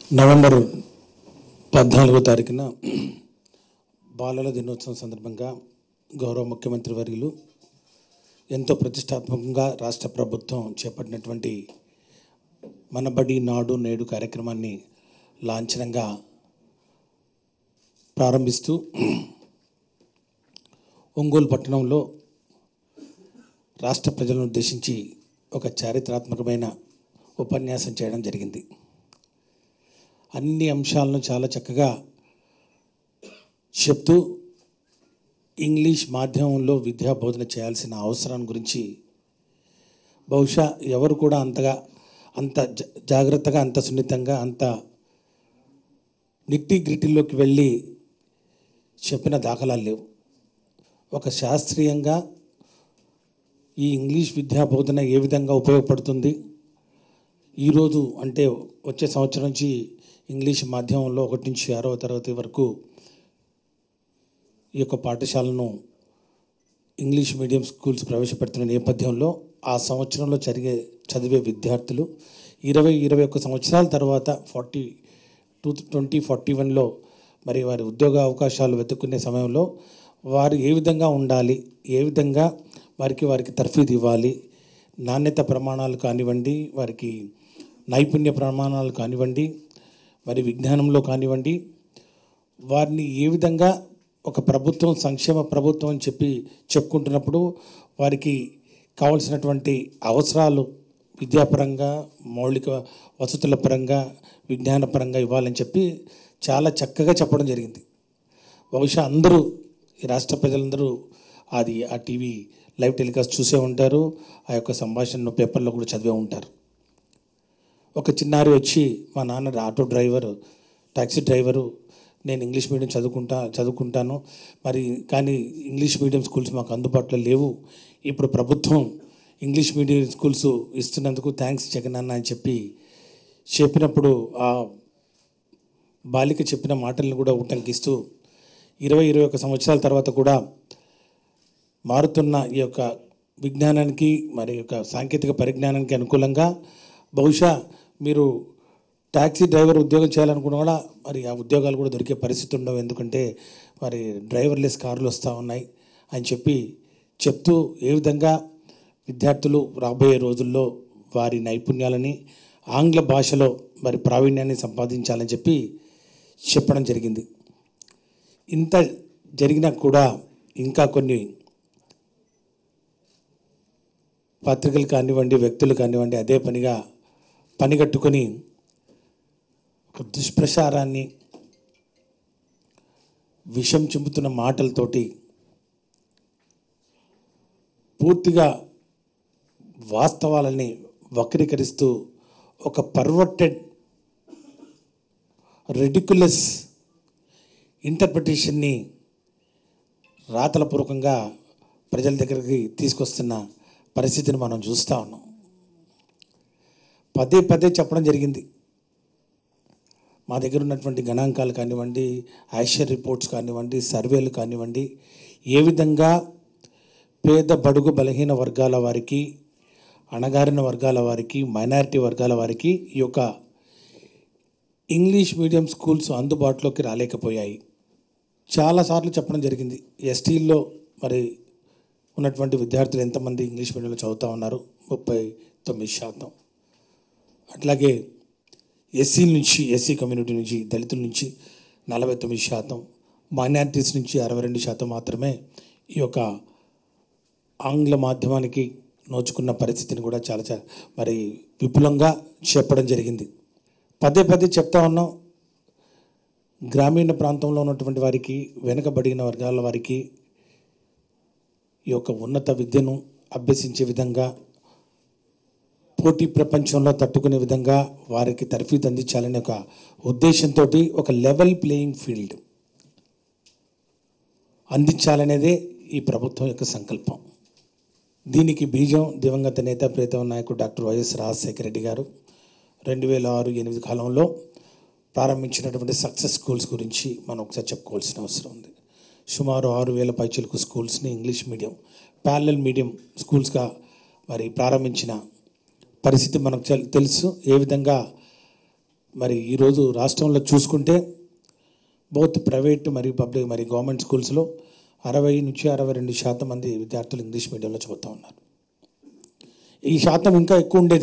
November పద్నాలుగో తారీఖున బాలల దినోత్సవం సందర్భంగా గౌరవ ముఖ్యమంత్రి వర్యులు ఎంతో ప్రతిష్టాత్మకంగా రాష్ట్ర ప్రభుత్వం చేపట్టినటువంటి మన బడి నాడు నేడు కార్యక్రమాన్ని లాంఛనంగా ప్రారంభిస్తూ ఒంగోలు పట్టణంలో రాష్ట్ర ప్రజలను ఉద్దేశించి ఒక చారిత్రాత్మకమైన ఉపన్యాసం చేయడం జరిగింది అన్ని అంశాలను చాలా చక్కగా చెప్తూ ఇంగ్లీష్ మాధ్యమంలో విద్యా బోధన చేయాల్సిన అవసరం గురించి బహుశా ఎవరు కూడా అంతగా అంత జ- జాగ్రత్తగా అంత సున్నితంగా అంత నిట్టి గ్రిటిల్లోకి వెళ్ళి చెప్పిన దాఖలాలు లేవు ఒక శాస్త్రీయంగా ఈ ఇంగ్లీష్ విద్యా బోధన ఏ విధంగా ఉపయోగపడుతుంది ఈరోజు అంటే వచ్చే సంవత్సరం నుంచి ఇంగ్లీష్ మాధ్యమంలో ఒకటి నుంచి ఆరవ తరగతి వరకు ఈ యొక్క పాఠశాలను ఇంగ్లీష్ మీడియం స్కూల్స్ ప్రవేశపెడుతున్న నేపథ్యంలో ఆ సంవత్సరంలో జరిగే చదివే విద్యార్థులు ఇరవై ఇరవై ఒక్క సంవత్సరాల తర్వాత ఫార్టీ టూ ట్వంటీ ఫార్టీ వన్లో మరి వారి ఉద్యోగ అవకాశాలు వెతుక్కునే సమయంలో వారు ఏ విధంగా ఉండాలి ఏ విధంగా వారికి వారికి తర్ఫీదు ఇవ్వాలి నాణ్యత ప్రమాణాలు కానివ్వండి వారికి నైపుణ్య ప్రమాణాలు కానివ్వండి మరి విజ్ఞానంలో కానివ్వండి వారిని ఏ విధంగా ఒక ప్రభుత్వం సంక్షేమ ప్రభుత్వం అని చెప్పి చెప్పుకుంటున్నప్పుడు వారికి కావలసినటువంటి అవసరాలు విద్యాపరంగా మౌలిక వసతుల పరంగా విజ్ఞాన పరంగా ఇవ్వాలని చెప్పి చాలా చక్కగా చెప్పడం జరిగింది బహుశా అందరూ ఈ రాష్ట్ర ప్రజలందరూ అది ఆ టీవీ లైవ్ టెలికాస్ట్ చూసే ఉంటారు ఆ యొక్క సంభాషణను పేపర్లో కూడా చదివే ఉంటారు ఒక చిన్నారి వచ్చి మా నాన్న ఆటో డ్రైవర్ టాక్సీ డ్రైవరు నేను ఇంగ్లీష్ మీడియం చదువుకుంటా చదువుకుంటాను మరి కానీ ఇంగ్లీష్ మీడియం స్కూల్స్ మాకు అందుబాటులో లేవు ఇప్పుడు ప్రభుత్వం ఇంగ్లీష్ మీడియం స్కూల్స్ ఇస్తున్నందుకు థ్యాంక్స్ జగన్ అన్న అని చెప్పి చెప్పినప్పుడు ఆ బాలిక చెప్పిన మాటలను కూడా ఉటంకిస్తూ ఇరవై ఇరవై ఒక సంవత్సరాల తర్వాత కూడా మారుతున్న ఈ యొక్క విజ్ఞానానికి మరి యొక్క సాంకేతిక పరిజ్ఞానానికి అనుకూలంగా బహుశా మీరు ట్యాక్సీ డ్రైవర్ ఉద్యోగం చేయాలనుకున్నా కూడా మరి ఆ ఉద్యోగాలు కూడా దొరికే పరిస్థితి ఉండవు ఎందుకంటే మరి డ్రైవర్లెస్ కార్లు వస్తూ ఉన్నాయి అని చెప్పి చెప్తూ ఏ విధంగా విద్యార్థులు రాబోయే రోజుల్లో వారి నైపుణ్యాలని ఆంగ్ల భాషలో మరి ప్రావీణ్యాన్ని సంపాదించాలని చెప్పి చెప్పడం జరిగింది ఇంత జరిగినా కూడా ఇంకా కొన్ని పత్రికలు కానివ్వండి వ్యక్తులు కానివ్వండి అదే పనిగా పనిగట్టుకొని ఒక దుష్ప్రచారాన్ని విషం చింపుతున్న మాటలతోటి పూర్తిగా వాస్తవాలని వక్రీకరిస్తూ ఒక పర్వర్టెడ్ రెడిక్యులస్ ఇంటర్ప్రిటేషన్ని రాతలపూర్వకంగా ప్రజల దగ్గరికి తీసుకొస్తున్న పరిస్థితిని మనం చూస్తూ ఉన్నాం పదే పదే చెప్పడం జరిగింది మా దగ్గర ఉన్నటువంటి గణాంకాలు కానివ్వండి యాషర్ రిపోర్ట్స్ కానివ్వండి సర్వేలు కానివ్వండి ఏ విధంగా పేద బడుగు బలహీన వర్గాల వారికి అణగారిన వర్గాల వారికి మైనారిటీ వర్గాల వారికి ఈ యొక్క ఇంగ్లీష్ మీడియం స్కూల్స్ అందుబాటులోకి రాలేకపోయాయి చాలాసార్లు చెప్పడం జరిగింది ఎస్టీల్లో మరి ఉన్నటువంటి విద్యార్థులు ఎంతమంది ఇంగ్లీష్ మీడియంలో చదువుతూ ఉన్నారు ముప్పై తొమ్మిది శాతం అట్లాగే ఎస్సీ నుంచి ఎస్సీ కమ్యూనిటీ నుంచి దళితుల నుంచి నలభై తొమ్మిది శాతం మైనారిటీస్ నుంచి అరవై రెండు శాతం మాత్రమే ఈ యొక్క ఆంగ్ల మాధ్యమానికి నోచుకున్న పరిస్థితిని కూడా చాలా చా- మరి విపులంగా చెప్పడం జరిగింది పదే పదే చెప్తా ఉన్నాం గ్రామీణ ప్రాంతంలో ఉన్నటువంటి వారికి వెనుకబడిన వర్గాల వారికి ఈ యొక్క ఉన్నత విద్యను అభ్యసించే విధంగా పోటీ ప్రపంచంలో తట్టుకునే విధంగా వారికి తర్ఫీదు అందించాలనే ఒక ఉద్దేశంతో ఒక లెవెల్ ప్లేయింగ్ ఫీల్డ్ అందించాలనేదే ఈ ప్రభుత్వం యొక్క సంకల్పం దీనికి బీజం దివంగత నేత ప్రీతం నాయకుడు డాక్టర్ వైఎస్ రాజశేఖర రెడ్డి గారు రెండు వేల ఆరు ఎనిమిది కాలంలో ప్రారంభించినటువంటి సక్సెస్ స్కూల్స్ గురించి మనం ఒకసారి చెప్పుకోవాల్సిన అవసరం ఉంది సుమారు ఆరు వేల పైచిలకు స్కూల్స్ని ఇంగ్లీష్ మీడియం ప్యారలల్ మీడియం స్కూల్స్గా మరి ప్రారంభించిన పరిస్థితి మనకు తెల్- తెలుసు ఏ విధంగా మరి ఈరోజు రాష్ట్రంలో చూసుకుంటే బౌత్ ప్రైవేట్ మరియు పబ్లిక్ మరియు గవర్నమెంట్ స్కూల్స్లో అరవై నుంచి అరవై రెండు శాతం మంది విద్యార్థులు ఇంగ్లీష్ మీడియంలో చదువుతూ ఉన్నారు ఈ శాతం ఇంకా ఎక్కువ ఉండేది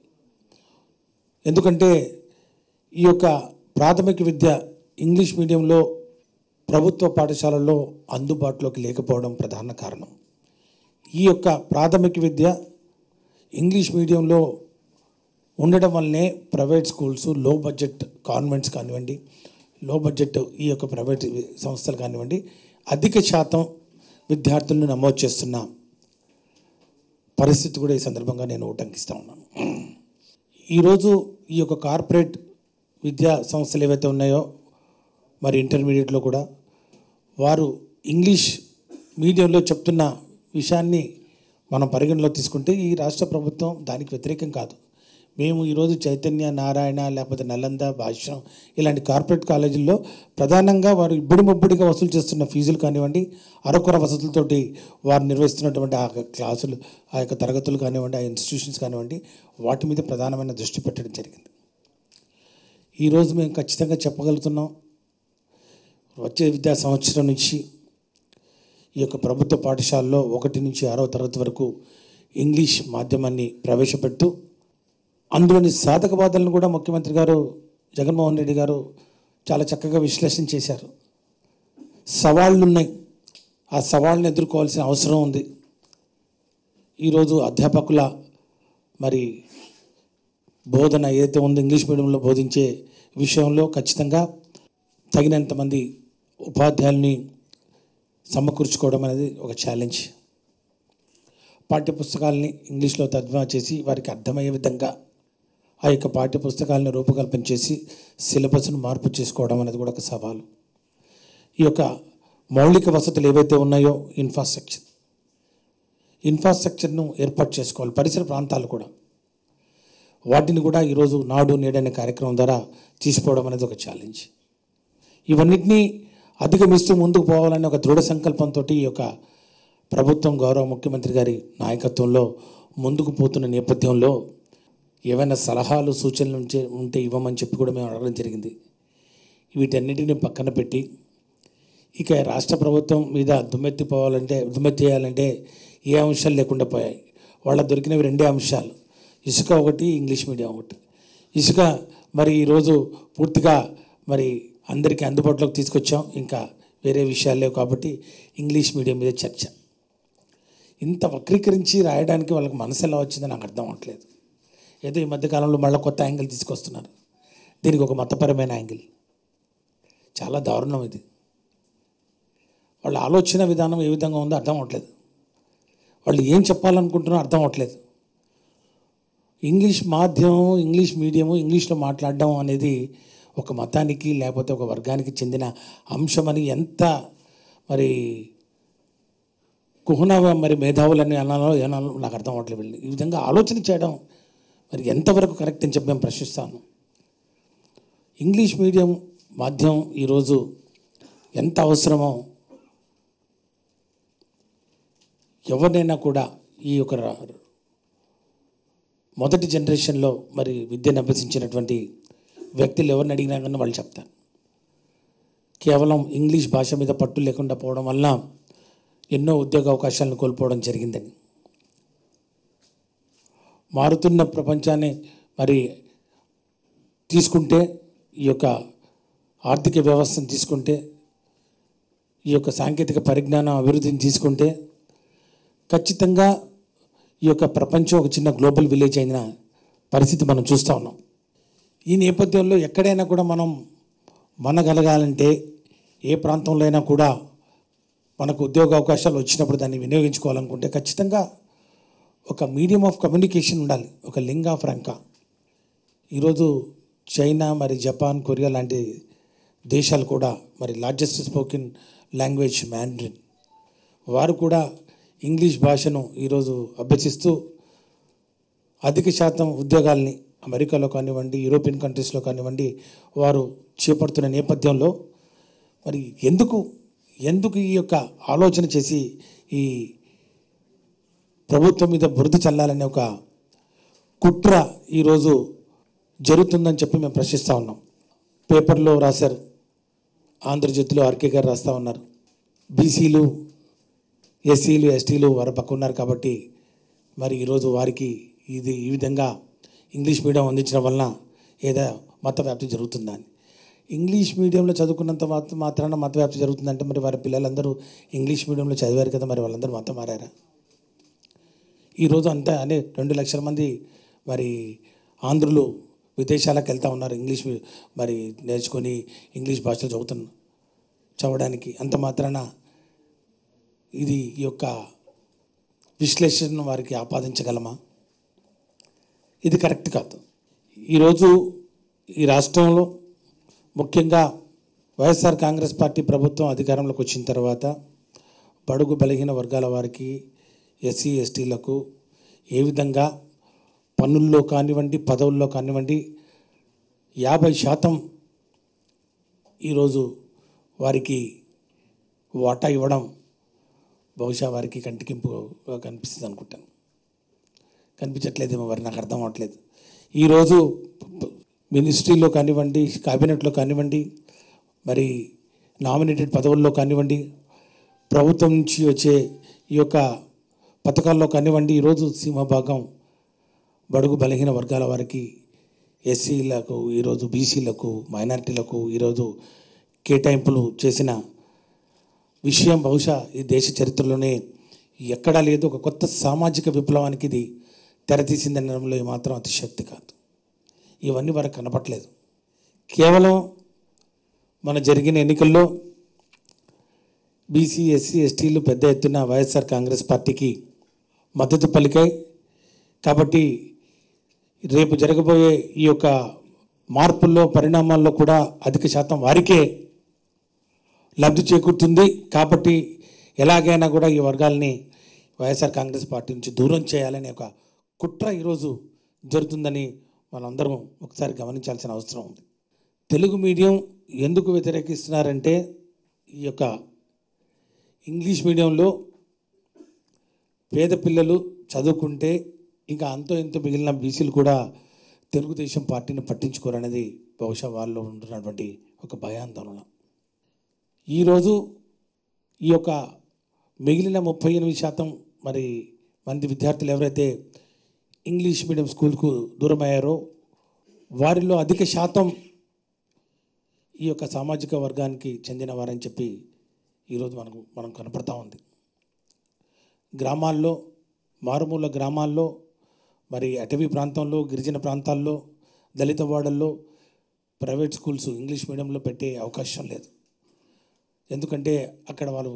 ఎందుకంటే ఈ యొక్క ప్రాథమిక విద్య ఇంగ్లీష్ మీడియంలో ప్రభుత్వ పాఠశాలల్లో అందుబాటులోకి లేకపోవడం ప్రధాన కారణం ఈ యొక్క ప్రాథమిక విద్య ఇంగ్లీష్ మీడియంలో ఉండడం వల్లనే ప్రైవేట్ స్కూల్స్ లో బడ్జెట్ కాన్వెంట్స్ కానివ్వండి లో బడ్జెట్ ఈ యొక్క ప్రైవేట్ సంస్థలు కానివ్వండి అధిక శాతం విద్యార్థులను నమోదు చేస్తున్న పరిస్థితి కూడా ఈ సందర్భంగా నేను ఉటంకిస్తూ ఉన్నాను ఈరోజు ఈ యొక్క కార్పొరేట్ విద్యా సంస్థలు ఏవైతే ఉన్నాయో మరి ఇంటర్మీడియట్లో కూడా వారు ఇంగ్లీష్ మీడియంలో చెప్తున్న విషయాన్ని మనం పరిగణలో తీసుకుంటే ఈ రాష్ట్ర ప్రభుత్వం దానికి వ్యతిరేకం కాదు మేము ఈరోజు చైతన్య నారాయణ లేకపోతే నలంద భాష్యం ఇలాంటి కార్పొరేట్ కాలేజీల్లో ప్రధానంగా వారు ఇబ్బడి ముబ్బడిగా వసూలు చేస్తున్న ఫీజులు కానివ్వండి అరకొర వసతులతోటి వారు నిర్వహిస్తున్నటువంటి ఆ క్లాసులు ఆ యొక్క తరగతులు కానివ్వండి ఆ ఇన్స్టిట్యూషన్స్ కానివ్వండి వాటి మీద ప్రధానమైన దృష్టి పెట్టడం జరిగింది ఈరోజు మేము ఖచ్చితంగా చెప్పగలుగుతున్నాం వచ్చే విద్యా సంవత్సరం నుంచి ఈ యొక్క ప్రభుత్వ పాఠశాలలో ఒకటి నుంచి ఆరవ తరగతి వరకు ఇంగ్లీష్ మాధ్యమాన్ని ప్రవేశపెడుతూ అందులోని సాధక బాధలను కూడా ముఖ్యమంత్రి గారు జగన్మోహన్ రెడ్డి గారు చాలా చక్కగా విశ్లేషణ చేశారు సవాళ్ళు ఉన్నాయి ఆ సవాళ్ళను ఎదుర్కోవాల్సిన అవసరం ఉంది ఈరోజు అధ్యాపకుల మరి బోధన ఏదైతే ఉందో ఇంగ్లీష్ మీడియంలో బోధించే విషయంలో ఖచ్చితంగా తగినంత మంది ఉపాధ్యాయుల్ని సమకూర్చుకోవడం అనేది ఒక ఛాలెంజ్ పాఠ్యపుస్తకాలని ఇంగ్లీష్లో తర్జుమా చేసి వారికి అర్థమయ్యే విధంగా ఆ యొక్క పాఠ్యపుస్తకాలను రూపకల్పన చేసి సిలబస్ను మార్పు చేసుకోవడం అనేది కూడా ఒక సవాలు ఈ యొక్క మౌలిక వసతులు ఏవైతే ఉన్నాయో ఇన్ఫ్రాస్ట్రక్చర్ ఇన్ఫ్రాస్ట్రక్చర్ను ఏర్పాటు చేసుకోవాలి పరిసర ప్రాంతాలు కూడా వాటిని కూడా ఈరోజు నాడు నేడనే కార్యక్రమం ద్వారా తీసుకోవడం అనేది ఒక ఛాలెంజ్ ఇవన్నిటినీ అధిగమిస్తూ ముందుకు పోవాలనే ఒక దృఢ సంకల్పంతో ఈ యొక్క ప్రభుత్వం గౌరవ ముఖ్యమంత్రి గారి నాయకత్వంలో ముందుకు పోతున్న నేపథ్యంలో ఏవైనా సలహాలు సూచనలు ఉంటే ఉంటే ఇవ్వమని చెప్పి కూడా మేము అడగడం జరిగింది వీటన్నిటిని పక్కన పెట్టి ఇక రాష్ట్ర ప్రభుత్వం మీద దుమ్మెత్తిపోవాలంటే దుమ్మెత్తేయాలంటే ఏ అంశాలు లేకుండా పోయాయి వాళ్ళ దొరికినవి రెండే అంశాలు ఇసుక ఒకటి ఇంగ్లీష్ మీడియం ఒకటి ఇసుక మరి ఈరోజు పూర్తిగా మరి అందరికీ అందుబాటులోకి తీసుకొచ్చాం ఇంకా వేరే విషయాలు లేవు కాబట్టి ఇంగ్లీష్ మీడియం మీద చర్చ ఇంత వక్రీకరించి రాయడానికి వాళ్ళకి మనసు ఎలా వచ్చిందో నాకు అర్థం అవ్వట్లేదు ఏదో ఈ మధ్యకాలంలో మళ్ళీ కొత్త యాంగిల్ తీసుకొస్తున్నారు దీనికి ఒక మతపరమైన యాంగిల్ చాలా దారుణం ఇది వాళ్ళ ఆలోచన విధానం ఏ విధంగా ఉందో అర్థం అవ్వట్లేదు వాళ్ళు ఏం చెప్పాలనుకుంటున్నారో అర్థం అవ్వట్లేదు ఇంగ్లీష్ మాధ్యమం ఇంగ్లీష్ మీడియము ఇంగ్లీష్లో మాట్లాడడం అనేది ఒక మతానికి లేకపోతే ఒక వర్గానికి చెందిన అంశమని ఎంత మరి కుహన మరి మేధావులని అనాలో ఏనాలో నాకు అర్థం అవ్వట్లేదు వీళ్ళు ఈ విధంగా ఆలోచన చేయడం మరి ఎంతవరకు కరెక్ట్ అని చెప్పి మేము ప్రశ్నిస్తాను ఇంగ్లీష్ మీడియం మాధ్యమం ఈరోజు ఎంత అవసరమో ఎవరినైనా కూడా ఈ యొక్క ర- మొదటి జనరేషన్లో మరి విద్యను అభ్యసించినటువంటి వ్యక్తులు ఎవరిని అడిగినా కానీ వాళ్ళు చెప్తారు కేవలం ఇంగ్లీష్ భాష మీద పట్టు లేకుండా పోవడం వల్ల ఎన్నో ఉద్యోగ అవకాశాలను కోల్పోవడం జరిగిందని మారుతున్న ప్రపంచాన్ని మరి తీసుకుంటే ఈ యొక్క ఆర్థిక వ్యవస్థను తీసుకుంటే ఈ యొక్క సాంకేతిక పరిజ్ఞానం అభివృద్ధిని తీసుకుంటే ఖచ్చితంగా ఈ యొక్క ప్రపంచం ఒక చిన్న గ్లోబల్ విలేజ్ అయిన పరిస్థితి మనం చూస్తూ ఉన్నాం ఈ నేపథ్యంలో ఎక్కడైనా కూడా మనం మనగలగాలంటే ఏ ప్రాంతంలో అయినా కూడా మనకు ఉద్యోగ అవకాశాలు వచ్చినప్పుడు దాన్ని వినియోగించుకోవాలనుకుంటే ఖచ్చితంగా ఒక మీడియం ఆఫ్ కమ్యూనికేషన్ ఉండాలి ఒక లింగా ఫ్రాంకా ఈరోజు చైనా మరి జపాన్ కొరియా లాంటి దేశాలు కూడా మరి లార్జెస్ట్ స్పోకెన్ లాంగ్వేజ్ మ్యాండ్రిన్ వారు కూడా ఇంగ్లీష్ భాషను ఈరోజు అభ్యసిస్తూ అధిక శాతం ఉద్యోగాల్ని అమెరికాలో కానివ్వండి యూరోపియన్ కంట్రీస్లో కానివ్వండి వారు చేపడుతున్న నేపథ్యంలో మరి ఎందుకు ఎందుకు ఈ యొక్క ఆలోచన చేసి ఈ ప్రభుత్వం మీద బురద చల్లాలనే ఒక కుట్ర ఈరోజు జరుగుతుందని చెప్పి మేము ప్రశ్నిస్తూ ఉన్నాం పేపర్లో రాశారు ఆంధ్రజ్యోతిలో ఆర్కే గారు రాస్తూ ఉన్నారు బీసీలు ఎస్సీలు ఎస్టీలు వారి పక్క ఉన్నారు కాబట్టి మరి ఈరోజు వారికి ఇది ఈ విధంగా ఇంగ్లీష్ మీడియం అందించడం వలన ఏదో మత వ్యాప్తి జరుగుతుందా అని ఇంగ్లీష్ మీడియంలో చదువుకున్నంత మాత్ర- మాత్రాన మత వ్యాప్తి జరుగుతుందంటే మరి వారి పిల్లలందరూ ఇంగ్లీష్ మీడియంలో చదివారు కదా మరి వాళ్ళందరూ మతం మారారా ఈరోజు అంతా అనే రెండు లక్షల మంది మరి ఆంధ్రులు విదేశాలకు వెళ్తూ ఉన్నారు ఇంగ్లీష్ మీ- మరి నేర్చుకొని ఇంగ్లీష్ భాషలో చదువుతున్న చదవడానికి అంత మాత్రాన ఇది ఈ యొక్క విశ్లేషణను వారికి ఆపాదించగలమా ఇది కరెక్ట్ కాదు ఈరోజు ఈ రాష్ట్రంలో ముఖ్యంగా వైఎస్ఆర్ కాంగ్రెస్ పార్టీ ప్రభుత్వం అధికారంలోకి వచ్చిన తర్వాత బడుగు బలహీన వర్గాల వారికి ఎస్సీ ఎస్టీలకు ఏ విధంగా పన్నుల్లో కానివ్వండి పదవుల్లో కానివ్వండి యాభై శాతం ఈరోజు వారికి వాటా ఇవ్వడం బహుశా వారికి కంటికింపుగా కనిపిస్తుంది అనుకుంటాను కనిపించట్లేదేమో మరి నాకు అర్థం అవ్వట్లేదు ఈరోజు మినిస్ట్రీలో కానివ్వండి క్యాబినెట్లో కానివ్వండి మరి నామినేటెడ్ పదవుల్లో కానివ్వండి ప్రభుత్వం నుంచి వచ్చే ఈ యొక్క పథకాల్లో కానివ్వండి ఈరోజు సింహభాగం బడుగు బలహీన వర్గాల వారికి ఎస్సీలకు ఈరోజు బీసీలకు మైనారిటీలకు ఈరోజు కేటాయింపులు చేసిన విషయం బహుశా ఈ దేశ చరిత్రలోనే ఎక్కడా లేదు ఒక కొత్త సామాజిక విప్లవానికి ఇది తెరతీసిందనడంలో ఏమాత్రం అతిశక్తి కాదు ఇవన్నీ వారికి కనపట్లేదు కేవలం మన జరిగిన ఎన్నికల్లో బీసీ ఎస్సీ ఎస్టీలు పెద్ద ఎత్తున వైఎస్ఆర్ కాంగ్రెస్ పార్టీకి మద్దతు పలికాయి కాబట్టి రేపు జరగబోయే ఈ యొక్క మార్పుల్లో పరిణామాల్లో కూడా అధిక శాతం వారికే లబ్ధి చేకూరుతుంది కాబట్టి ఎలాగైనా కూడా ఈ వర్గాల్ని వైఎస్ఆర్ కాంగ్రెస్ పార్టీ నుంచి దూరం చేయాలనే ఒక కుట్ర ఈరోజు జరుగుతుందని మనందరం ఒకసారి గమనించాల్సిన అవసరం ఉంది తెలుగు మీడియం ఎందుకు వ్యతిరేకిస్తున్నారంటే ఈ యొక్క ఇంగ్లీష్ మీడియంలో పేద పిల్లలు చదువుకుంటే ఇంకా అంతో ఎంతో మిగిలిన బీసీలు కూడా తెలుగుదేశం పార్టీని పట్టించుకోరనేది బహుశా వాళ్ళు ఉంటున్నటువంటి ఒక భయాందోళన ఈరోజు ఈ యొక్క మిగిలిన ముప్పై ఎనిమిది శాతం మరి మంది విద్యార్థులు ఎవరైతే ఇంగ్లీష్ మీడియం స్కూల్కు దూరమయ్యారో వారిలో అధిక శాతం ఈ యొక్క సామాజిక వర్గానికి చెందిన వారని చెప్పి ఈరోజు మనకు మనం కనపడతా ఉంది గ్రామాల్లో మారుమూల గ్రామాల్లో మరి అటవీ ప్రాంతంలో గిరిజన ప్రాంతాల్లో దళిత వాడల్లో ప్రైవేట్ స్కూల్స్ ఇంగ్లీష్ మీడియంలో పెట్టే అవకాశం లేదు ఎందుకంటే అక్కడ వాళ్ళు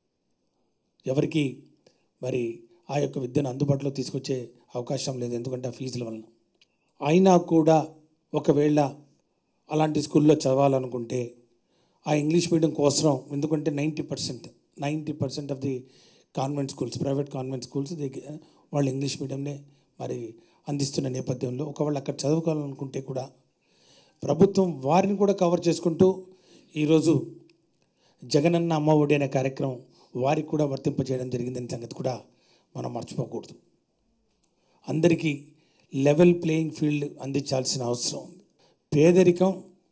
ఎవరికి మరి ఆ యొక్క విద్యను అందుబాటులో తీసుకొచ్చే అవకాశం లేదు ఎందుకంటే ఆ ఫీజుల వలన అయినా కూడా ఒకవేళ అలాంటి స్కూల్లో చదవాలనుకుంటే ఆ ఇంగ్లీష్ మీడియం కోసం ఎందుకంటే ninety percent ninety percent of the convent schools private convent schools వాళ్ళు ఇంగ్లీష్ మీడియంనే మరి అందిస్తున్న నేపథ్యంలో ఒకవేళ అక్కడ చదువుకోవాలనుకుంటే కూడా ప్రభుత్వం వారిని కూడా కవర్ చేసుకుంటూ ఈరోజు జగనన్న అమ్మ ఒడి అనే కార్యక్రమం వారికి కూడా వర్తింపజేయడం జరిగిందనే సంగతి కూడా మనం మర్చిపోకూడదు అందరికీ లెవెల్ ప్లేయింగ్ ఫీల్డ్ అందించాల్సిన అవసరం ఉంది పేదరికం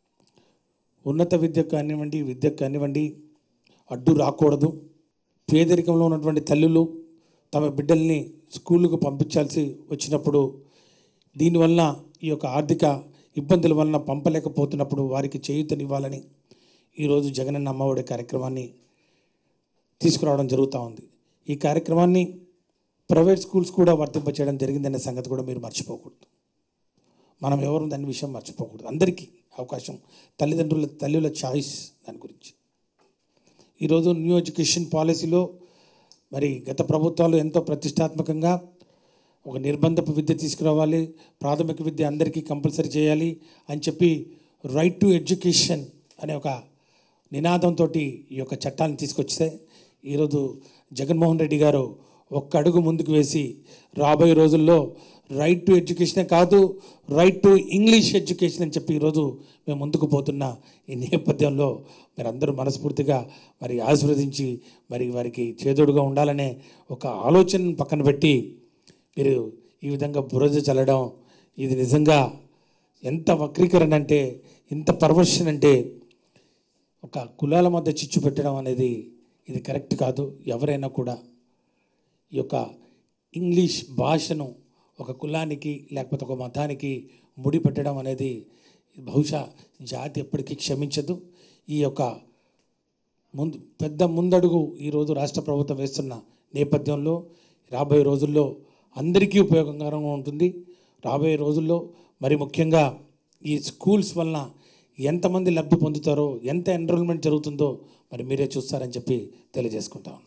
ఉన్నత విద్యకు కానివ్వండి విద్యకు కానివ్వండి అడ్డు రాకూడదు పేదరికంలో ఉన్నటువంటి తల్లులు తమ బిడ్డల్ని స్కూళ్ళకు పంపించాల్సి వచ్చినప్పుడు దీనివల్ల ఈ యొక్క ఆర్థిక ఇబ్బందుల వలన పంపలేకపోతున్నప్పుడు వారికి చేయూతనివ్వాలని ఈరోజు జగనన్న అమ్మఒడి కార్యక్రమాన్ని తీసుకురావడం జరుగుతూ ఉంది ఈ కార్యక్రమాన్ని ప్రైవేట్ స్కూల్స్ కూడా వర్తింపచేయడం జరిగిందనే సంగతి కూడా మీరు మర్చిపోకూడదు మనం ఎవరు దాని విషయం మర్చిపోకూడదు అందరికీ అవకాశం తల్లిదండ్రుల తల్లుల చాయిస్ దాని గురించి ఈరోజు న్యూ ఎడ్యుకేషన్ పాలసీలో మరి గత ప్రభుత్వాలు ఎంతో ప్రతిష్టాత్మకంగా ఒక నిర్బంధపు విద్య తీసుకురావాలి ప్రాథమిక విద్య అందరికీ కంపల్సరీ చేయాలి అని చెప్పి రైట్ టు ఎడ్యుకేషన్ అనే ఒక నినాదంతో ఈ యొక్క చట్టాన్ని తీసుకొస్తే ఈరోజు జగన్మోహన్ రెడ్డి గారు ఒక్క అడుగు ముందుకు వేసి రాబోయే రోజుల్లో రైట్ టు ఎడ్యుకేషనే కాదు రైట్ టు ఇంగ్లీష్ ఎడ్యుకేషన్ అని చెప్పి ఈరోజు మేము ముందుకు పోతున్న ఈ నేపథ్యంలో మీరు అందరూ మనస్ఫూర్తిగా మరి ఆశీర్వదించి మరి వారికి చేదోడుగా ఉండాలనే ఒక ఆలోచనను పక్కన పెట్టి మీరు ఈ విధంగా బురద చల్లడం ఇది నిజంగా ఎంత వక్రీకరణ అంటే ఎంత పర్వర్షన్ అంటే ఒక కులాల మధ్య చిచ్చు పెట్టడం అనేది ఇది కరెక్ట్ కాదు ఎవరైనా కూడా ఈ యొక్క ఇంగ్లీష్ భాషను ఒక కులానికి లేకపోతే ఒక మతానికి ముడి పెట్టడం అనేది బహుశా జాతి ఎప్పటికీ క్షమించదు ఈ యొక్క ముందు పెద్ద ముందడుగు ఈరోజు రాష్ట్ర ప్రభుత్వం వేస్తున్న నేపథ్యంలో రాబోయే రోజుల్లో అందరికీ ఉపయోగకరంగా ఉంటుంది రాబోయే రోజుల్లో మరి ముఖ్యంగా ఈ స్కూల్స్ వలన ఎంతమంది లబ్ధి పొందుతారో ఎంత ఎన్రోల్మెంట్ జరుగుతుందో మరి మీరే చూస్తారని చెప్పి తెలియజేసుకుంటా ఉన్నాం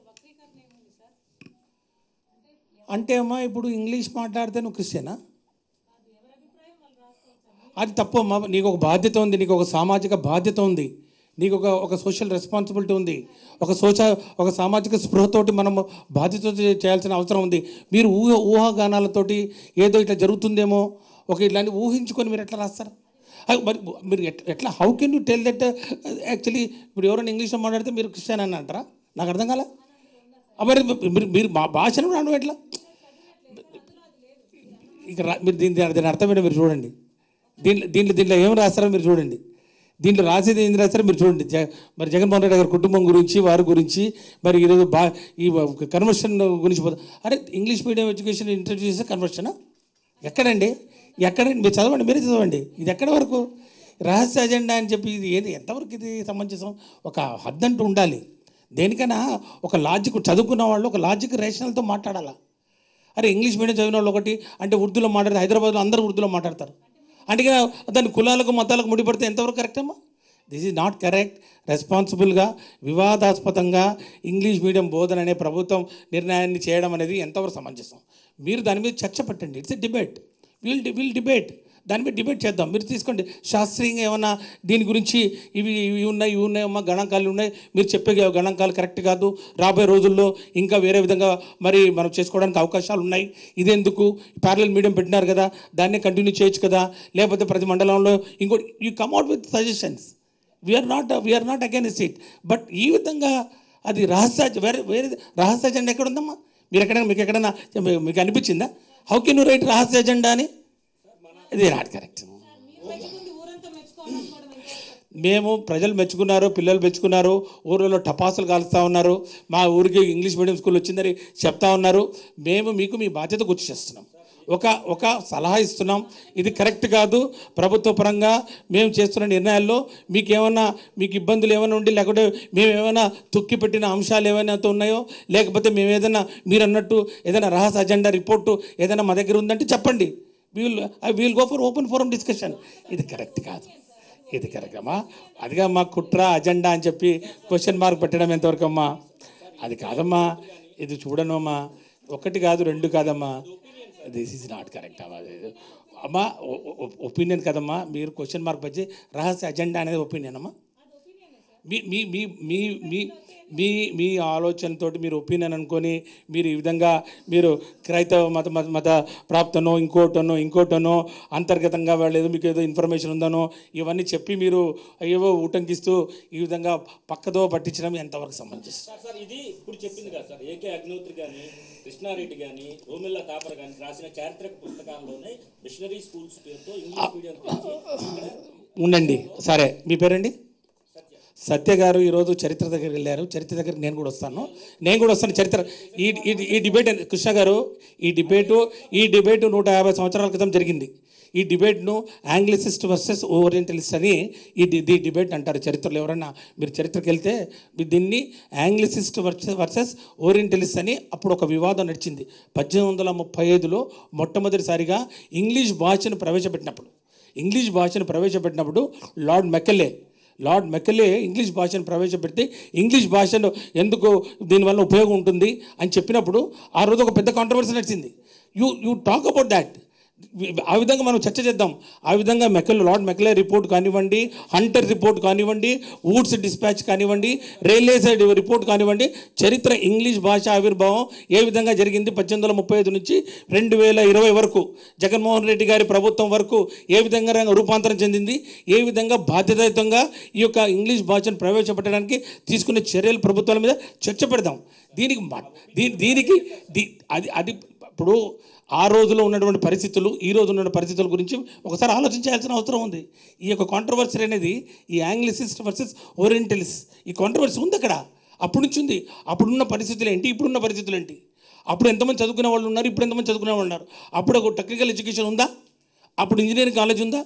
అంటే అమ్మా ఇప్పుడు ఇంగ్లీష్ మాట్లాడితే నువ్వు క్రిస్టియనా అది తప్పు అమ్మా నీకు ఒక బాధ్యత ఉంది నీకు ఒక సామాజిక బాధ్యత ఉంది నీకు ఒక ఒక సోషల్ రెస్పాన్సిబిలిటీ ఉంది ఒక సోష ఒక సామాజిక స్పృహతోటి మనం బాధ్యత చేయాల్సిన అవసరం ఉంది మీరు ఊహ ఊహాగానాలతోటి ఏదో ఇట్లా జరుగుతుందేమో ఒక ఇట్లాంటి ఊహించుకొని మీరు ఎట్లా రాస్తారు అది మరి మీరు ఎట్- ఎట్లా how can you tell that actually ఇప్పుడు ఎవరైనా ఇంగ్లీష్లో మాట్లాడితే మీరు క్రిస్టియన్ అని అంటారా నాకు అర్థం కాలే ఆ, మరి మీరు మీరు మా భాషను రావడం ఎట్లా ఇక రా- మీరు దీని దీని అర్థం ఏంటో మీరు చూడండి దీంట్లో దీంట్లో దీంట్లో ఏం రాస్తారో మీరు చూడండి దీంట్లో రాసేది ఏం రాస్తారో మీరు చూడండి జ మరి జగన్మోహన్ రెడ్డి గారి కుటుంబం గురించి వారి గురించి మరి ఈరోజు బా ఈ కన్వర్షన్ గురించి పోతా అరే ఇంగ్లీష్ మీడియం ఎడ్యుకేషన్ ఇంట్రడ్యూస్ చేసే కన్వర్షనా ఎక్కడండి ఎక్కడండి మీరు చదవండి మీరే చదవండి ఇది ఎక్కడి వరకు రహస్య అజెండా అని చెప్పి ఇది ఏది ఎంతవరకు ఇది సమంజసం ఒక హద్దంటూ ఉండాలి దేనికైనా ఒక లాజిక్ చదువుకున్న వాళ్ళు ఒక లాజిక్ రేషనల్తో మాట్లాడాలా అరే ఇంగ్లీష్ మీడియం చదివిన వాళ్ళు ఒకటి అంటే ఉర్దూలో మాట్లాడితే హైదరాబాద్లో అందరూ ఉర్దూలో మాట్లాడతారు అంటే ఇక దాని కులాలకు మతాలకు ముడిపడితే ఎంతవరకు కరెక్ట్ అమ్మా దిస్ ఈజ్ నాట్ కరెక్ట్ రెస్పాన్సిబుల్గా వివాదాస్పదంగా ఇంగ్లీష్ మీడియం బోధన అనే ప్రభుత్వం నిర్ణయాన్ని చేయడం అనేది ఎంతవరకు సమంజసం మీరు దాని మీద చర్చ పెట్టండి it's a debate will will debate దాని మీద డిబేట్ చేద్దాం మీరు తీసుకోండి శాస్త్రీయంగా ఏమన్నా దీని గురించి ఇవి ఇవి ఉన్నాయి ఇవి ఉన్నాయి అమ్మా గణాంకాలు ఉన్నాయి మీరు చెప్పే గణాంకాలు కరెక్ట్ కాదు రాబోయే రోజుల్లో ఇంకా వేరే విధంగా మరి మనం చేసుకోవడానికి అవకాశాలు ఉన్నాయి ఇదెందుకు ప్యారలల్ మీడియం పెట్టినారు కదా దాన్నే కంటిన్యూ చేయొచ్చు కదా లేకపోతే ప్రతి మండలంలో ఇంకోటి you come out with suggestions we're not we're not against it but ఈ విధంగా అది రహస్య వేరే వేరే రహస్య ఎజెండా ఎక్కడ ఉందమ్మా మీరు ఎక్కడైనా మీకు ఎక్కడైనా మీకు అనిపించిందా హౌ కెన్ యూ రైట్ రహస్య ఎజెండా అని ఇది నాట్ కరెక్ట్ మెచ్చుకుంది ఊరంతా మెచ్చుకోవాలనుకోవడం ఎంతవరకు మేము ప్రజలు మెచ్చుకున్నారు పిల్లలు మెచ్చుకున్నారు ఊరిలో టపాసులు కాలుస్తూ ఉన్నారు మా ఊరికి ఇంగ్లీష్ మీడియం స్కూల్ వచ్చిందని చెప్తా ఉన్నారు మేము మీకు మీ బాధ్యత గుర్తు చేస్తున్నాం ఒక ఒక సలహా ఇస్తున్నాం ఇది కరెక్ట్ కాదు ప్రభుత్వ పరంగా మేము చేస్తున్న నిర్ణయాల్లో మీకు ఏమైనా మీకు ఇబ్బందులు ఏమైనా ఉండి లేకపోతే మేము ఏమైనా తొక్కి పెట్టిన అంశాలు ఏమైనా ఉన్నాయో లేకపోతే మేము ఏదైనా మీరు అన్నట్టు ఏదైనా రహస్య అజెండా రిపోర్టు ఏదైనా మా దగ్గర ఉందంటే చెప్పండి will I will go for open forum discussion ఇది కరెక్ట్ కాదు ఇది కరెక్ట్ అమ్మా అదిగా మా కుట్ర అజెండా అని చెప్పి క్వశ్చన్ మార్క్ పెట్టడం ఎంతవరకు అమ్మా అది కాదమ్మా ఇది చూడనమ్మా ఒకటి కాదు రెండు కాదమ్మా దిస్ ఈజ్ నాట్ కరెక్ట్ అమ్మా ఇది. అమ్మా ఒపీనియన్ కదమ్మా మీరు క్వశ్చన్ మార్క్ వచ్చి రహస్య అజెండా అనేది ఒపీనియన్ అమ్మా మీ మీ మీ మీ మీ మీ మీ ఆలోచనతోటి మీరు ఒపీనియన్ అనుకొని మీరు ఈ విధంగా మీరు క్రైస్తవ మత మత మత ప్రాప్తనో ఇంకోటనో ఇంకోటనో అంతర్గతంగా వాళ్ళు ఏదో మీకు ఏదో ఇన్ఫర్మేషన్ ఉందనో ఇవన్నీ చెప్పి మీరు ఏవో ఊటంకిస్తూ ఈ విధంగా పక్కదో పట్టించడం ఎంతవరకు సంబంధించి సార్ సార్ ఇది ఇప్పుడు చెప్పింది కదా సార్ ఏకే అగ్నిహోత్రి కానీ కృష్ణారెడ్డి కానీ రోమిల్లా తాపర్ కానీ రాసిన చారిత్రక పుస్తకాల్లోనే మిషనరీ స్కూల్స్ పేరుతో ఇంగ్లీష్ మీడియం గురించి ఇక్కడ ఉండండి సరే మీ పేరండి సత్య గారు ఈరోజు చరిత్ర దగ్గరికి వెళ్ళారు చరిత్ర దగ్గరికి నేను కూడా వస్తాను నేను కూడా వస్తాను చరిత్ర ఈ ఈ ఈ డిబేట్ కృష్ణ గారు ఈ డిబేటు ఈ డిబేటు నూట యాభై సంవత్సరాల క్రితం జరిగింది ఈ డిబేట్ను ఆంగ్లిసిస్ట్ వర్సెస్ ఓరియంటలిస్ట్ అని ఈ డి- ఈ డిబేట్ అంటారు చరిత్రలో ఎవరన్నా మీరు చరిత్రకి వెళ్తే మీ దీన్ని ఆంగ్లిసిస్ట్ వర్సెస్ వర్సెస్ ఓరియంటలిస్ట్ అని అప్పుడు ఒక వివాదం నడిచింది పద్దెనిమిది వందల ముప్పై ఐదులో మొట్టమొదటిసారిగా ఇంగ్లీష్ భాషను ప్రవేశపెట్టినప్పుడు ఇంగ్లీష్ భాషను ప్రవేశపెట్టినప్పుడు Lord Macaulay Lord Macaulay English భాషను ప్రవేశపెడితే ఇంగ్లీష్ భాషను ఎందుకు దీనివల్ల ఉపయోగం ఉంటుంది అని చెప్పినప్పుడు ఆ రోజు ఒక పెద్ద కాంట్రవర్సీ నడిచింది you you talk about that ఆ విధంగా మనం చర్చ చేద్దాం ఆ విధంగా మెక్కల్ లార్డ్ మెక్కలే రిపోర్ట్ కానివ్వండి హంటర్ రిపోర్ట్ కానివ్వండి వూడ్స్ డిస్పాచ్ కానివ్వండి రైల్వే సైడ్ రిపోర్ట్ కానివ్వండి చరిత్ర ఇంగ్లీష్ భాష ఆవిర్భావం ఏ విధంగా జరిగింది పద్దెనిమిది వందల ముప్పై ఐదు నుంచి రెండు వేల ఇరవై వరకు జగన్మోహన్ రెడ్డి గారి ప్రభుత్వం వరకు ఏ విధంగా రూపాంతరం చెందింది ఏ విధంగా బాధ్యతాయుతంగా ఈ యొక్క ఇంగ్లీష్ భాషను ప్రవేశపెట్టడానికి తీసుకునే చర్యలు ప్రభుత్వాల మీద చర్చ పెడదాం దీనికి మా- దీ- దీనికి దీ- అది అది ఇప్పుడు ఆ రోజులో ఉన్నటువంటి పరిస్థితులు ఈ రోజు ఉన్న పరిస్థితుల గురించి ఒకసారి ఆలోచించాల్సిన అవసరం ఉంది ఈ యొక్క కాంట్రవర్సీ అనేది ఈ యాంగ్లిసిస్ట్ వర్సెస్ ఓరియంటలిస్ ఈ కాంట్రవర్సీ ఉంది అక్కడ అప్పటి నుంచి ఉంది అప్పుడున్న పరిస్థితులు ఏంటి ఇప్పుడున్న పరిస్థితులు ఏంటి అప్పుడు ఎంతమంది చదువుకునే వాళ్ళు ఉన్నారు ఇప్పుడు ఎంతమంది చదువుకునే వాళ్ళు ఉన్నారు అప్పుడు ఒక టెక్నికల్ ఎడ్యుకేషన్ ఉందా అప్పుడు ఇంజనీరింగ్ కాలేజ్ ఉందా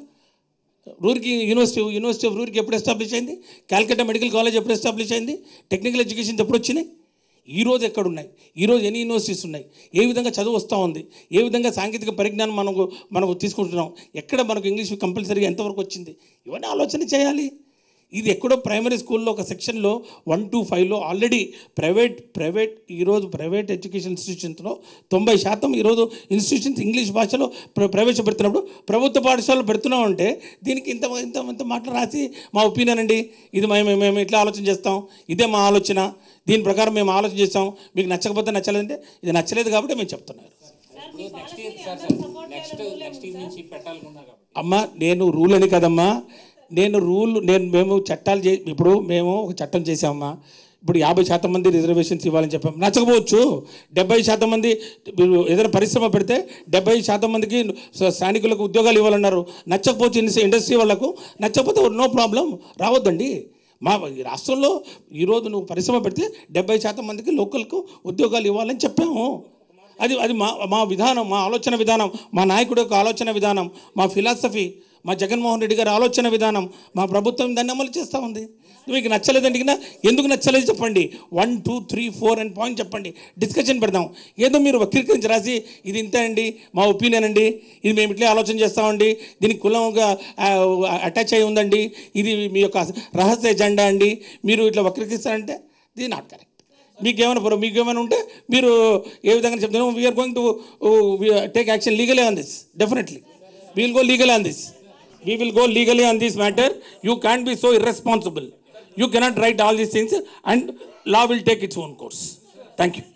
Roorkee university university of Roorkee ఎప్పుడు ఎస్టాబ్లిష్ అయింది కాల్కటా మెడికల్ కాలేజ్ ఎప్పుడు ఎస్టాబ్లిష్ అయింది టెక్నికల్ ఎడ్యుకేషన్ ఎప్పుడు వచ్చినాయి ఈ రోజు ఎక్కడ ఉన్నాయి ఈ రోజు ఎన్ని యూనివర్సిటీస్ ఉన్నాయి ఏ విధంగా చదువు వస్తూ ఉంది ఏ విధంగా సాంకేతిక పరిజ్ఞానం మనకు మనకు తీసుకుంటున్నాం ఎక్కడ మనకు ఇంగ్లీష్ కంపల్సరీగా ఎంతవరకు వచ్చింది ఇవన్నీ ఆలోచన చేయాలి ఇది ఎక్కడో ప్రైమరీ స్కూల్లో ఒక సెక్షన్లో వన్ టు ఫైవ్లో ఆల్రెడీ ప్రైవేట్ ప్రైవేట్ ఈరోజు ప్రైవేట్ ఎడ్యుకేషన్ ఇన్స్టిట్యూషన్స్లో తొంభై శాతం ఈరోజు ఇన్స్టిట్యూషన్స్ ఇంగ్లీష్ భాషలో ప్ర ప్రవేశపెడుతున్నప్పుడు ప్రభుత్వ పాఠశాలలో పెడుతున్నాం అంటే దీనికి ఇంత ఇంత ఇంత మాటలు రాసి మా ఒపీనియన్ అండి ఇది మేము మేము ఇట్లా ఆలోచన చేస్తాం ఇదే మా ఆలోచన దీని ప్రకారం మేము ఆలోచన చేస్తాం మీకు నచ్చకపోతే నచ్చలేదంటే ఇది నచ్చలేదు కాబట్టి మేము చెప్తున్నారు సార్ మీ నెక్స్ట్ పాలసీని ఇయర్ సార్ అందరూ సపోర్ట్ నెక్స్ట్ చేయాలని రూల్ నెక్స్ట్ ఇయర్ నుంచి పెట్టాలనుకున్నారు కాబట్టి అమ్మ నేను రూల్ అని కదమ్మా నేను రూల్ నేను మేము చట్టాలు చే ఇప్పుడు మేము ఒక చట్టం చేసామమ్మా ఇప్పుడు యాభై శాతం మంది రిజర్వేషన్స్ ఇవ్వాలని చెప్పాం నచ్చకపోవచ్చు డెబ్బై శాతం మంది మీరు ఏదైనా పరిశ్రమ పెడితే డెబ్బై శాతం మందికి స- స్థానికులకు ఉద్యోగాలు ఇవ్వాలన్నారు నచ్చకపోవచ్చు ఇండస్ట్రీ ఇండస్ట్రీ వాళ్ళకు నచ్చకపోతే నో ప్రాబ్లం రావద్దండి మా ఈ రాష్ట్రంలో ఈరోజు నువ్వు పరిశ్రమ పెడితే డెబ్బై శాతం మందికి లోకల్కు ఉద్యోగాలు ఇవ్వాలని చెప్పాము అది అది మా మా విధానం మా ఆలోచన విధానం మా నాయకుడి యొక్క ఆలోచన విధానం మా ఫిలాసఫీ మా జగన్మోహన్ రెడ్డి గారి ఆలోచన విధానం మా ప్రభుత్వం దాన్ని అమలు చేస్తూ ఉంది మీకు నచ్చలేదండి కింద ఎందుకు నచ్చలేదు చెప్పండి one two three four and point చెప్పండి డిస్కషన్ పెడదాం ఏదో మీరు వక్రీకరించి రాసి ఇది ఇంతే అండి మా ఒపీనియన్ అండి ఇది మేము ఇట్లే ఆలోచన చేస్తామండి దీనికి కులంగా అటాచ్ అయి ఉందండి ఇది మీ యొక్క రహస్య ఎజెండా అండి మీరు ఇట్లా వక్రీకరిస్తారంటే ఇది నాట్ కరెక్ట్ మీకేమైనా పొర మీకేమైనా ఉంటే మీరు ఏ విధంగా చెప్తాను we're going to take action legally on this definitely we will go legally on this we will go legally on this matter you can be so irresponsible you cannot write all these things and law will take its own course thank you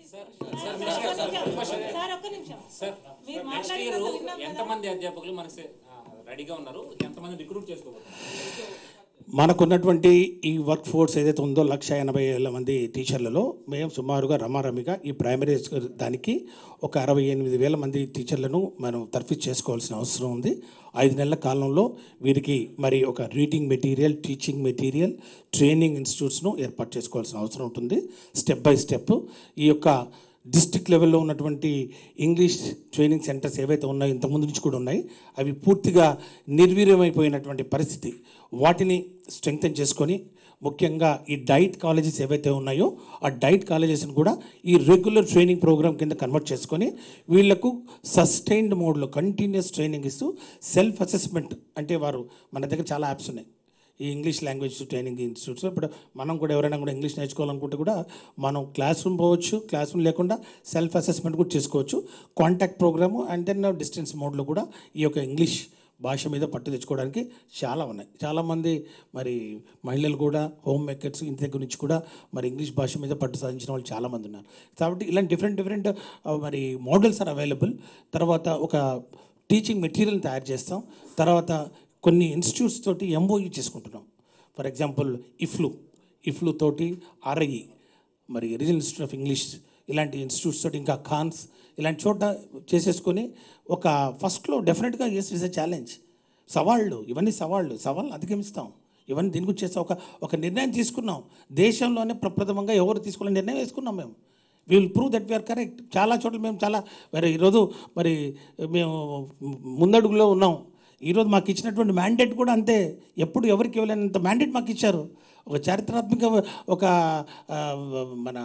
sir ఒక్క నిమిషం sir మీరు next మాట్లాడినంత year విన్నాం కదా. ఎంతమంది అధ్యాపకులు మనకి రెడీగా ఉన్నారు ఎంతమంది రిక్రూట్ చేసుకోబోతున్నారు మనకున్నటువంటి ఈ వర్క్ ఫోర్స్ ఏదైతే ఉందో లక్ష ఎనభై వేల మంది టీచర్లలో మేము సుమారుగా రమారమిగా ఈ ప్రైమరీ స్కూల్ దానికి ఒక అరవై ఎనిమిది వేల మంది టీచర్లను మనం తర్ఫీ చేసుకోవాల్సిన అవసరం ఉంది ఐదు నెలల కాలంలో వీరికి మరి ఒక reading material teaching material training ఇన్స్టిట్యూట్స్ను ఏర్పాటు చేసుకోవాల్సిన అవసరం ఉంటుంది స్టెప్ బై స్టెప్ ఈ యొక్క డిస్ట్రిక్ట్ లెవెల్లో ఉన్నటువంటి ఇంగ్లీష్ ట్రైనింగ్ సెంటర్స్ ఏవైతే ఉన్నాయో ఇంతకుముందు నుంచి కూడా ఉన్నాయి అవి పూర్తిగా నిర్వీర్యమైపోయినటువంటి పరిస్థితి వాటిని స్ట్రెంగ్తన్ చేసుకొని ముఖ్యంగా ఈ డైట్ కాలేజెస్ ఏవైతే ఉన్నాయో ఆ డైట్ కాలేజెస్ని కూడా ఈ రెగ్యులర్ ట్రైనింగ్ ప్రోగ్రామ్ కింద కన్వర్ట్ చేసుకొని వీళ్లకు సస్టైన్డ్ మోడ్లో కంటిన్యూస్ ట్రైనింగ్ ఇస్తూ సెల్ఫ్ అసెస్మెంట్ అంటే వారు మన దగ్గర చాలా యాప్స్ ఉన్నాయి ఈ ఇంగ్లీష్ లాంగ్వేజ్ ట్రైనింగ్ ఇన్స్టిట్యూట్స్ ఇప్పుడు మనం కూడా ఎవరైనా కూడా ఇంగ్లీష్ నేర్చుకోవాలనుకుంటే కూడా మనం క్లాస్ రూమ్ పోవచ్చు క్లాస్ రూమ్ లేకుండా సెల్ఫ్ అసెస్మెంట్ కూడా చేసుకోవచ్చు contact programme and then distance మోడ్లో కూడా ఈ యొక్క ఇంగ్లీష్ భాష మీద పట్టు తెచ్చుకోవడానికి చాలా ఉన్నాయి చాలామంది మరి మహిళలు కూడా హోమ్ మేకర్స్ ఇంటి దగ్గర నుంచి కూడా మరి ఇంగ్లీష్ భాష మీద పట్టు సాధించిన వాళ్ళు చాలామంది ఉన్నారు కాబట్టి ఇలాంటి డిఫరెంట్ డిఫరెంట్ మరి మోడల్స్ ఆర్ అవైలబుల్ తర్వాత ఒక టీచింగ్ మెటీరియల్ తయారు చేస్తాం తర్వాత కొన్ని ఇన్స్టిట్యూట్స్ తోటి ఎంఓయూ చేసుకుంటున్నాం ఫర్ ఎగ్జాంపుల్ ఇఫ్లు ఇఫ్లు తోటి ఆర్ఐఈ మరి రీజనల్ ఇన్స్టిట్యూట్ ఆఫ్ ఇంగ్లీష్ ఇలాంటి ఇన్స్టిట్యూట్స్ తోటి ఇంకా ఖాన్స్ ఇలాంటి చోట చేసేసుకొని ఒక ఫస్ట్లో డెఫినెట్గా ఎస్ ఇస్ ఎ ఛాలెంజ్ సవాళ్ళు ఇవన్నీ సవాళ్ళు సవాళ్ళు అధిగమిస్తాం ఇవన్నీ దీని గురించి చేస్తాం ఒక ఒక నిర్ణయం తీసుకున్నాం దేశంలోనే ప్రప్రథమంగా ఎవరు తీసుకున్న నిర్ణయం వేసుకున్నాం మేము we will prove that we're correct చాలా చోట్ల మేము చాలా మరి ఈరోజు మరి మేము ముందడుగులో ఉన్నాం ఈరోజు మాకు ఇచ్చినటువంటి మ్యాండేట్ కూడా అంతే ఎప్పుడు ఎవరికి ఇవ్వలేనంత మ్యాండేట్ మాకు ఇచ్చారు ఒక చారిత్రాత్మక ఒక ఆ, మన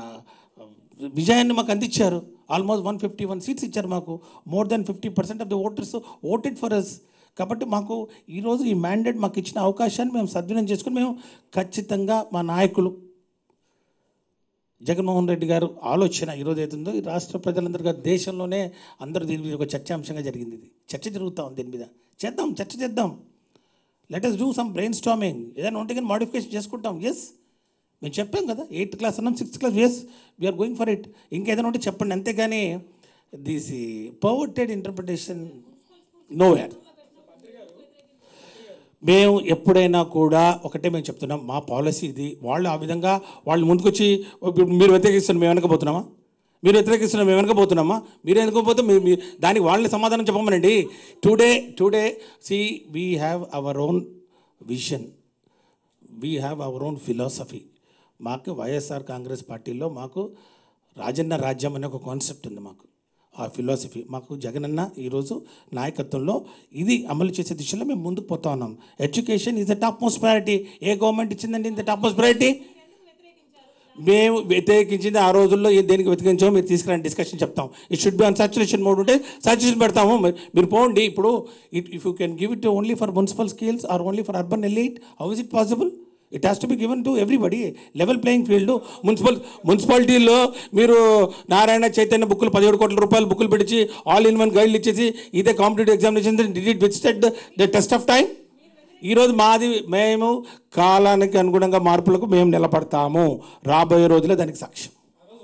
విజయాన్ని మాకు అందించారు almost one fifty one seats ఇచ్చారు మాకు more than fifty percent of the voters voted for us కాబట్టి మాకు ఈరోజు ఈ మ్యాండేట్ మాకు ఇచ్చిన అవకాశాన్ని మేము సద్వినియోగం చేసుకుని మేము ఖచ్చితంగా మా నాయకులు జగన్మోహన్ రెడ్డి గారు ఆలోచన ఈరోజు అవుతుందో ఈ రాష్ట్ర ప్రజలందరూ కాదు, దేశంలోనే అందరూ దీని మీద ఒక చర్చాంశంగా జరిగింది ఇది చర్చ జరుగుతూ ఉంది దీని మీద చేద్దాం చర్చ చేద్దాం let us do some brainstorming ఏదైనా ఉంటే కానీ మాడిఫికేషన్ చేసుకుంటాం ఎస్ మేము చెప్పాం కదా ఎయిత్ క్లాస్ అన్నాం sixth class yes we're going for it ఇంకేదైనా ఉంటే చెప్పండి అంతేగాని this perverted interpretation nowhere మేము ఎప్పుడైనా కూడా ఒకటే మేము చెప్తున్నాం మా పాలసీ ఇది వాళ్ళు ఆ విధంగా వాళ్ళు ముందుకొచ్చి ఇప్పుడు మీరు వ్యతిరేకిస్తారు మేము వెనకపోతున్నామా మీరు వ్యతిరేకిస్తున్నారు మేము వెనక పోతున్నామా మీరు ఎందుకు పోతే మీ మీ- దానికి వాళ్ళని సమాధానం చెప్పమనండి today today see we have our own vision we have our own philosophy మాకు వైఎస్ఆర్ కాంగ్రెస్ పార్టీలో మాకు రాజన్న రాజ్యం అనే ఒక కాన్సెప్ట్ ఉంది మాకు ఆ ఫిలాసఫీ మాకు జగనన్న ఈరోజు నాయకత్వంలో ఇది అమలు చేసే దిశలో మేము ముందుకు పోతా ఉన్నాం education is the topmost priority ఏ గవర్నమెంట్ ఇచ్చిందండి ఇంత టాప్ మోస్ట్ ప్రయారిటీ మేము వ్యతిరేకించింది ఆ రోజుల్లో ఏ దేనికి వ్యతిరేకించామో మీరు తీసుకురండి డిస్కషన్ చెప్తాం it should be on saturation mode ఉంటే సాచురేషన్ పెడతాము మీరు- మీరు పోండి ఇప్పుడు it if you can give it only for municipal schools or only for urban elite how is it possible it has to be given to everybody level playing field municipal మున్సిపాలిటీలో మీరు నారాయణ చైతన్య బుక్కులు పదిహేడు కోట్ల రూపాయలు బుక్కులు పెట్టి ఆల్ ఇన్ వన్ గైడ్లు ఇచ్చేసి ఇదే competitive examination did it with the test of time ఈరోజు మాది మేము కాలానికి అనుగుణంగా మార్పులకు మేము నిలబడతాము రాబోయే రోజుల్లో దానికి సాక్ష్యం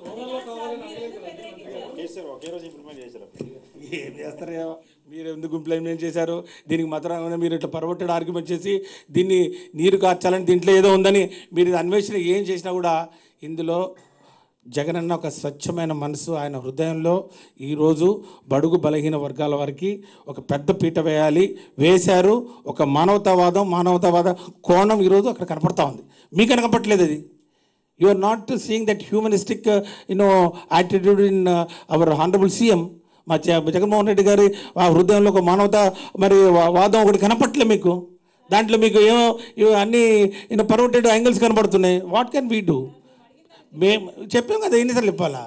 ఏం చేస్తారో మీరు ఎందుకు ఇంప్లిమెంట్ చేశారు దీనికి మాత్రం మీరు ఇట్లా పరవట్టడు ఆర్గ్యుమెంట్ చేసి దీన్ని నీరు కార్చాలని దీంట్లో ఏదో ఉందని మీరు ఇది అన్వేషణ ఏం చేసినా కూడా ఇందులో జగనన్న ఒక స్వచ్ఛమైన మనసు ఆయన హృదయంలో ఈరోజు బడుగు బలహీన వర్గాల వారికి ఒక పెద్ద పీట వేయాలి వేశారు ఒక మానవతావాదం మానవతావాద కోణం ఈరోజు అక్కడ కనపడతా ఉంది మీకు కనపట్లేదు అది you are not seeing that humanistic you know attitude in our honourable CM మా జ- జగన్మోహన్ రెడ్డి గారి ఆ హృదయంలో ఒక మానవత మరి వా- వాదం ఒకటి కనపట్లే మీకు దాంట్లో మీకు ఏమో ఇవి అన్ని ఇన్ పర్వటెడ్ యాంగిల్స్ కనబడుతున్నాయి వాట్ కెన్ వీ డూ మేము చెప్పాం కదా ఎన్నిసార్లు చెప్పాలా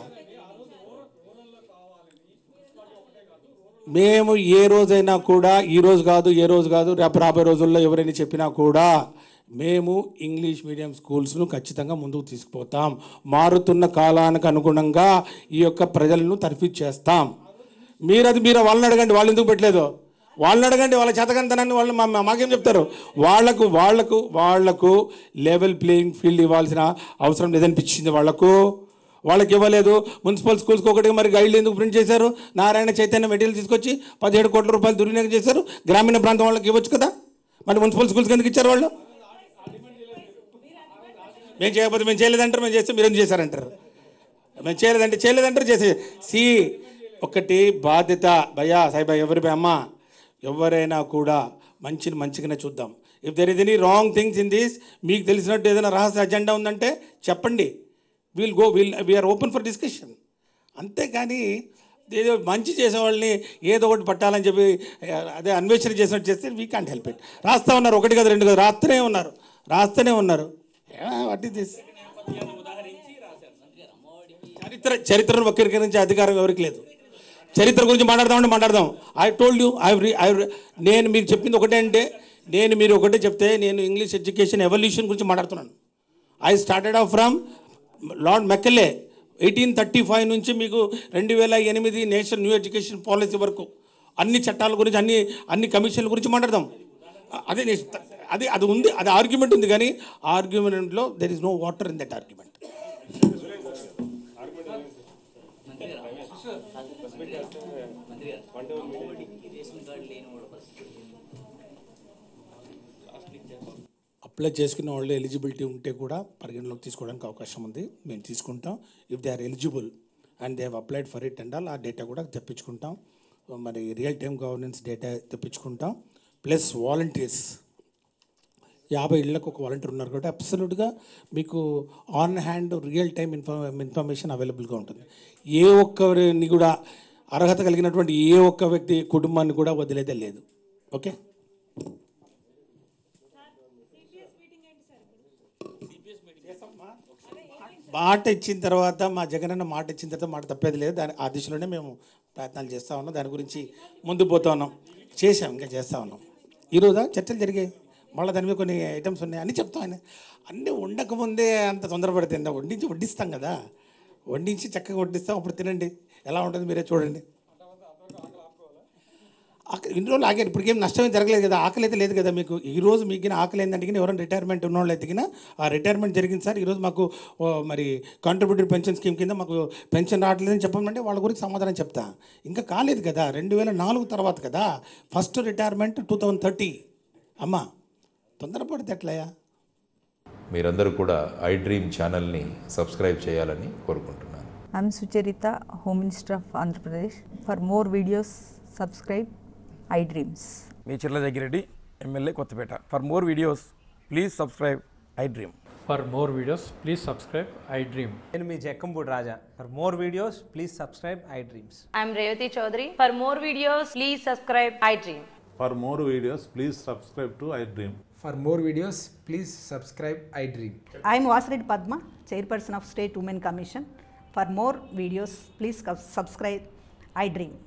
మేము ఏ రోజైనా కూడా ఈ రోజు కాదు ఏ రోజు కాదు రేపు రాబోయే రోజుల్లో ఎవరైనా చెప్పినా కూడా మేము ఇంగ్లీష్ మీడియం స్కూల్స్ను ఖచ్చితంగా ముందుకు తీసుకుపోతాం మారుతున్న కాలానికి అనుగుణంగా ఈ యొక్క ప్రజలను తర్ఫీ చేస్తాం మీరు అది మీరు వాళ్ళని అడగండి వాళ్ళు ఎందుకు పెట్టలేదు వాళ్ళని అడగండి వాళ్ళ చేతకంతనాన్ని వాళ్ళు మా మా- మాకేం చెప్తారు వాళ్లకు వాళ్లకు వాళ్లకు లెవెల్ ప్లేయింగ్ ఫీల్డ్ ఇవ్వాల్సిన అవసరం లేదనిపించింది వాళ్లకు వాళ్ళకి ఇవ్వలేదు మున్సిపల్ స్కూల్స్కి ఒకటి మరి గైడ్లు ఎందుకు ప్రింట్ చేశారు నారాయణ చైతన్య మెటీరియల్ తీసుకొచ్చి పదిహేడు కోట్ల రూపాయలు దుర్వినియోగం చేశారు గ్రామీణ ప్రాంతం వాళ్ళకి ఇవ్వచ్చు కదా మరి మున్సిపల్ స్కూల్స్కి ఎందుకు ఇచ్చారు వాళ్ళు మేము చేయకపోతే మేము చేయలేదంటారు మేము చేస్తే మీరు ఎందుకు చేశారంటారు మేము చేయలేదంటే చేయలేదంటారు చేసే సి ఒకటి బాధ్యత భయ్యా సాయిబా ఎవరి అమ్మ ఎవరైనా కూడా మంచిని మంచిగానే చూద్దాం if there is any wrong things in this మీకు తెలిసినట్టు ఏదైనా రహస్య అజెండా ఉందంటే చెప్పండి will go will we're open for discussion అంతేగాని ఏదో మంచి చేసేవాళ్ళని ఏదో ఒకటి పట్టాలని చెప్పి అదే అన్వేషణ చేసినట్టు చేస్తే వీ కాంట్ హెల్ప్ ఇట్ రాస్తా ఉన్నారు ఒకటి కదా రెండు కదా రాస్తూనే ఉన్నారు రాస్తూనే ఉన్నారు వాట్ ఇస్ దిస్ చరిత్ర చరిత్రను వక్రీకరించే అధికారం ఎవరికి లేదు చరిత్ర గురించి మాట్లాడదామంటే మాట్లాడదాం I told you I I నేను మీకు చెప్పింది ఒకటే అంటే నేను మీరు ఒకటే చెప్తే నేను ఇంగ్లీష్ ఎడ్యుకేషన్ ఎవల్యూషన్ గురించి మాట్లాడుతున్నాను I started off from Lord Macaulay eighteen thirty five నుంచి మీకు రెండు వేల ఎనిమిది నేషనల్ న్యూ ఎడ్యుకేషన్ పాలసీ వరకు అన్ని చట్టాల గురించి అన్ని అన్ని కమిషన్ల గురించి మాట్లాడదాం అదే నేను అది అది ఉంది అది ఆర్గ్యుమెంట్ ఉంది కానీ ఆర్గ్యుమెంట్లో there is no water in that argument apply చేసుకున్న వాళ్ళు ఎలిజిబిలిటీ ఉంటే కూడా పరిగణలోకి తీసుకోవడానికి అవకాశం ఉంది మేము తీసుకుంటాం if they are eligible and they have applied for it and all ఆ డేటా కూడా తెప్పించుకుంటాం మరి రియల్ టైమ్ గవర్నెన్స్ డేటా తెప్పించుకుంటాం ప్లస్ వాలంటీర్స్ యాభై ఇళ్ళకు ఒక వాలంటీర్ ఉన్నారు కాబట్టి అబ్సల్యూట్గా మీకు ఆన్ హ్యాండ్ రియల్ టైం ఇన్ఫర్మ ఇన్ఫర్మేషన్ అవైలబుల్గా ఉంటుంది ఏ ఒక్కరిని కూడా అర్హత కలిగినటువంటి ఏ ఒక్క వ్యక్తి కుటుంబాన్ని కూడా వదిలేదే లేదు ఓకే మాట ఇచ్చిన తర్వాత మా జగనన్న మాట ఇచ్చిన తర్వాత మాట తప్పేది లేదు దాని ఆ దిశలోనే మేము ప్రయత్నాలు చేస్తూ ఉన్నాం దాని గురించి ముందు పోతా ఉన్నాం చేసాం ఇంకా చేస్తూ ఉన్నాం ఈరోజా చర్చలు జరిగాయి మళ్ళీ దాని మీద కొన్ని ఐటమ్స్ ఉన్నాయి అన్నీ చెప్తాం ఆయన అన్నీ ఉండకముందే అంత తొందరపడితే ఎంత వండించి వడ్డిస్తాం కదా వండించి చక్కగా వడ్డిస్తాం అప్పుడు తినండి ఎలా ఉంటుంది మీరే చూడండి ఆకలి ఇన్ని రోజులు ఆగారు ఇప్పటికేం నష్టమే జరగలేదు కదా ఆకలి అయితే లేదు కదా మీకు ఈ రోజు మీకు ఆకలి ఏందంటే ఎవరైనా రిటైర్మెంట్ ఉన్న వాళ్ళు అయితే ఆ రిటైర్మెంట్ జరిగింది సార్ ఈరోజు మాకు ఓ, మరి కాంట్రిబ్యూటరీ పెన్షన్ స్కీమ్ కింద మాకు పెన్షన్ రావట్లేదని చెప్పమంటే వాళ్ళ గురించి సమాధానం చెప్తా ఇంకా కాలేదు కదా రెండు వేల నాలుగు తర్వాత కదా first retirement two thousand thirty అమ్మా తొందరపడితే ఎట్లయా మీరందరూ కూడా ఐ డ్రీమ్ ఛానల్ని సబ్స్క్రైబ్ చేయాలని కోరుకుంటున్నాను I'm Sucharita, Home Minister of Andhra Pradesh. For more videos, subscribe iDreams. మీ Chirla Jaggireddy MLA Kothapeta for more videos please subscribe iDream for more videos please subscribe iDream నేను మీ Jakkampudi Raja for more videos please subscribe iDreams I'm Revati Chaudhary. For more videos, please subscribe iDream. For more videos, please subscribe to iDream. For more videos, please subscribe iDream. I am Vasireddy Padma, Chairperson of State Women Commission. For more videos, please subscribe iDream.